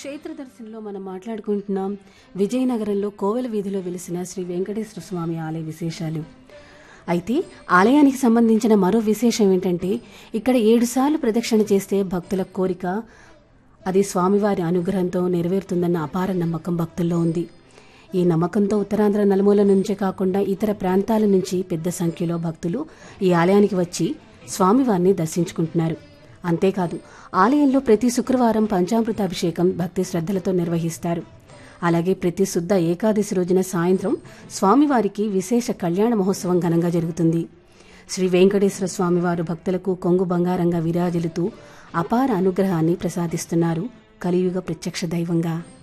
క్షేత్ర దర్శనంలో మనం మాట్లాడుకుంటున్నాం విజయనగరంలో కోవెల వీధిలో వెలిసిన శ్రీ వెంకటేశ్వర స్వామి ఆలయ విశేషాలు అయితే ఆలయానికి సంబంధించిన మరో విశేషం ఏంటంటే ఇక్కడ ఏడుసార్లు ప్రదక్షిణ చేస్తే భక్తుల కోరిక అది స్వామివారి అనుగ్రహంతో నెరవేరుతుందన్న అపార నమ్మకం భక్తుల్లో ఉంది ఈ నమ్మకంతో ఉత్తరాంధ్ర నలుమూల నుంచే కాకుండా ఇతర ప్రాంతాల నుంచి పెద్ద సంఖ్యలో భక్తులు ఈ ఆలయానికి వచ్చి స్వామివారిని దర్శించుకుంటున్నారు అంతేకాదు ఆలయంలో ప్రతి శుక్రవారం పంచామృత అభిషేకం భక్తి శ్రద్ధలతో నిర్వహిస్తారు అలాగే ప్రతి శుద్ధ ఏకాదశి రోజున సాయంత్రం స్వామివారికి విశేష కళ్యాణ మహోత్సవం ఘనంగా జరుగుతుంది శ్రీ వెంకటేశ్వర స్వామివారు భక్తులకు కొంగు బంగారంగా విరాజిల్లుతూ అపార అనుగ్రహాన్ని ప్రసాదిస్తున్నారు కలియుగ ప్రత్యక్ష దైవంగా